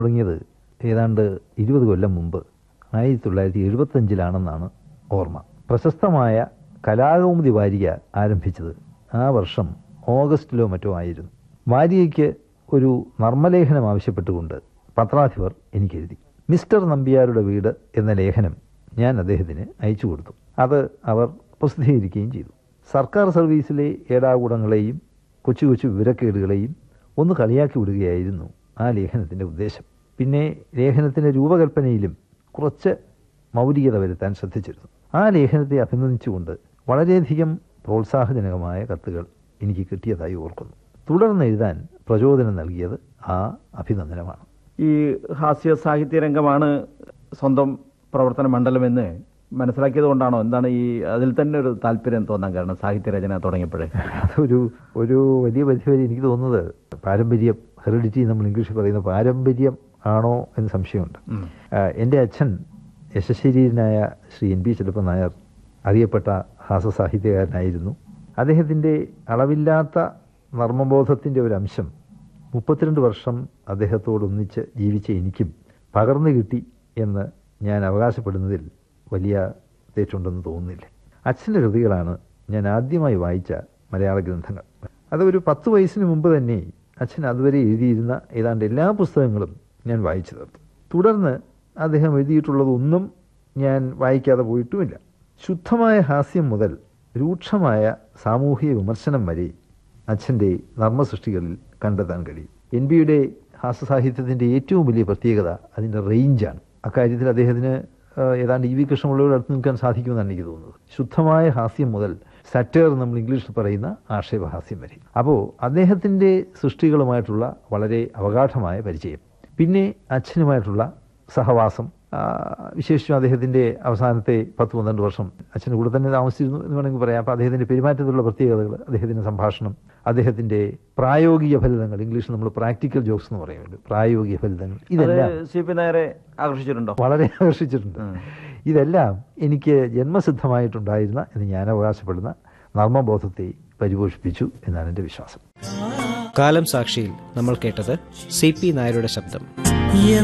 തുടങ്ങിയത് ഏതാണ്ട് ഇരുപത് കൊല്ലം മുമ്പ് ആയിരത്തി തൊള്ളായിരത്തി എഴുപത്തഞ്ചിലാണെന്നാണ് ഓർമ്മ പ്രശസ്തമായ കലാകൗമുദി വാരിക ആരംഭിച്ചത് ആ വർഷം ഓഗസ്റ്റിലോ മറ്റോ ആയിരുന്നു വാരികയ്ക്ക് ഒരു നർമ്മലേഖനം ആവശ്യപ്പെട്ടുകൊണ്ട് പത്രാധിപർ എനിക്കെഴുതി മിസ്റ്റർ നമ്പ്യാരുടെ വീട് എന്ന ലേഖനം ഞാൻ അദ്ദേഹത്തിന് അയച്ചു കൊടുത്തു അത് അവർ പ്രസിദ്ധീകരിക്കുകയും ചെയ്തു സർക്കാർ സർവീസിലെ ഏടാകൂടങ്ങളെയും കൊച്ചു കൊച്ചു വിവരക്കേടുകളെയും ഒന്ന് കളിയാക്കി വിടുകയായിരുന്നു ആ ലേഖനത്തിൻ്റെ ഉദ്ദേശം പിന്നെ ലേഖനത്തിൻ്റെ രൂപകൽപ്പനയിലും കുറച്ച് മൗലികത വരുത്താൻ ശ്രദ്ധിച്ചിരുന്നു ആ ലേഖനത്തെ അഭിനന്ദിച്ചുകൊണ്ട് വളരെയധികം പ്രോത്സാഹജനകമായ കത്തുകൾ എനിക്ക് കിട്ടിയതായി ഓർക്കുന്നു തുടർന്ന് എഴുതാൻ പ്രചോദനം നൽകിയത് ആ അഭിനന്ദനമാണ് ഈ ഹാസ്യ സാഹിത്യ രംഗമാണ് സ്വന്തം പ്രവർത്തന മണ്ഡലമെന്ന് മനസ്സിലാക്കിയത് കൊണ്ടാണോ എന്താണ് ഈ അതിൽ തന്നെ ഒരു താല്പര്യം തോന്നാൻ കാരണം സാഹിത്യ രചന തുടങ്ങിയപ്പോഴേ അതൊരു ഒരു വലിയ പരിധിവരെ എനിക്ക് തോന്നുന്നത് പാരമ്പര്യം ഹെറിഡിറ്റി നമ്മൾ ഇംഗ്ലീഷിൽ പറയുന്ന പാരമ്പര്യം ആണോ എന്ന് സംശയമുണ്ട് ഉം. ആ, എൻ്റെ അച്ഛൻ യശശരീരനായ ശ്രീ എൻ പി ചെലപ്പൻ നായർ അറിയപ്പെട്ട ഹാസ്യസാഹിത്യകാരനായിരുന്നു അദ്ദേഹത്തിൻ്റെ അളവില്ലാത്ത നർമ്മബോധത്തിൻ്റെ ഒരു അംശം മുപ്പത്തിരണ്ട് വർഷം അദ്ദേഹത്തോടൊന്നിച്ച് ജീവിച്ച എനിക്കും പകർന്നു കിട്ടി എന്ന് ഞാൻ അവകാശപ്പെടുന്നതിൽ വലിയ തെറ്റുണ്ടെന്ന് തോന്നുന്നില്ല അച്ഛൻ്റെ കൃതികളാണ് ഞാൻ ആദ്യമായി വായിച്ച മലയാള ഗ്രന്ഥങ്ങൾ അത് ഒരു പത്ത് വയസ്സിന് മുമ്പ് തന്നെ അച്ഛൻ അതുവരെ എഴുതിയിരുന്ന ഏതാണ്ട് എല്ലാ പുസ്തകങ്ങളും ഞാൻ വായിച്ചു തീർത്തു തുടർന്ന് അദ്ദേഹം എഴുതിയിട്ടുള്ളതൊന്നും ഞാൻ വായിക്കാതെ പോയിട്ടുമില്ല ശുദ്ധമായ ഹാസ്യം മുതൽ രൂക്ഷമായ സാമൂഹിക വിമർശനം വരെ അച്ഛൻ്റെ നർമ്മസൃഷ്ടികളിൽ കണ്ടെത്താൻ കഴിയും എൻ ബിയുടെ ഹാസ്യസാഹിത്യത്തിൻ്റെ ഏറ്റവും വലിയ പ്രത്യേകത അതിൻ്റെ റേഞ്ചാണ് അക്കാര്യത്തിൽ അദ്ദേഹത്തിന് ആ, ഏതാണ്ട് ഇ വി കൃഷ്ണപിള്ളയോട് അടുത്ത് നിൽക്കാൻ സാധിക്കുമെന്നാണ് എനിക്ക് തോന്നുന്നത് ശുദ്ധമായ ഹാസ്യം മുതൽ സറ്റർ നമ്മൾ ഇംഗ്ലീഷിൽ പറയുന്ന ആക്ഷേപഹാസ്യം വരെ അപ്പോൾ അദ്ദേഹത്തിൻ്റെ സൃഷ്ടികളുമായിട്ടുള്ള വളരെ അവഗാഠമായ പരിചയം പിന്നെ അച്ഛനുമായിട്ടുള്ള സഹവാസം ആ, വിശേഷിച്ചും അദ്ദേഹത്തിൻ്റെ അവസാനത്തെ പത്ത് പന്ത്രണ്ട് വർഷം അച്ഛൻ്റെ കൂടെ തന്നെ താമസിച്ചിരുന്നു എന്ന് വേണമെങ്കിൽ പറയാം അപ്പോൾ അദ്ദേഹത്തിൻ്റെ പെരുമാറ്റത്തിലുള്ള പ്രത്യേകതകൾ അദ്ദേഹത്തിൻ്റെ സംഭാഷണം അദ്ദേഹത്തിൻ്റെ പ്രായോഗിക ഫലിതങ്ങൾ ഇംഗ്ലീഷിൽ നമ്മൾ പ്രാക്ടിക്കൽ ജോക്സ് എന്ന് പറയുന്നുണ്ട് പ്രായോഗിക ഫലിതങ്ങൾ അത് ഇതെല്ലാം സി പി നായരെ ആകർഷിച്ചിട്ടുണ്ടോ വളരെ ആകർഷിച്ചിട്ടുണ്ട് ഉം. ഇതെല്ലാം എനിക്ക് ജന്മസിദ്ധമായിട്ടുണ്ടായിരുന്ന എന്ന് ഞാൻ അവകാശപ്പെടുന്ന നർമ്മബോധത്തെ പരിപോഷിപ്പിച്ചു എന്നാണ് എൻ്റെ വിശ്വാസം കാലം സാക്ഷിയിൽ നമ്മൾ കേട്ടത് സി പി നായരുടെ ശബ്ദം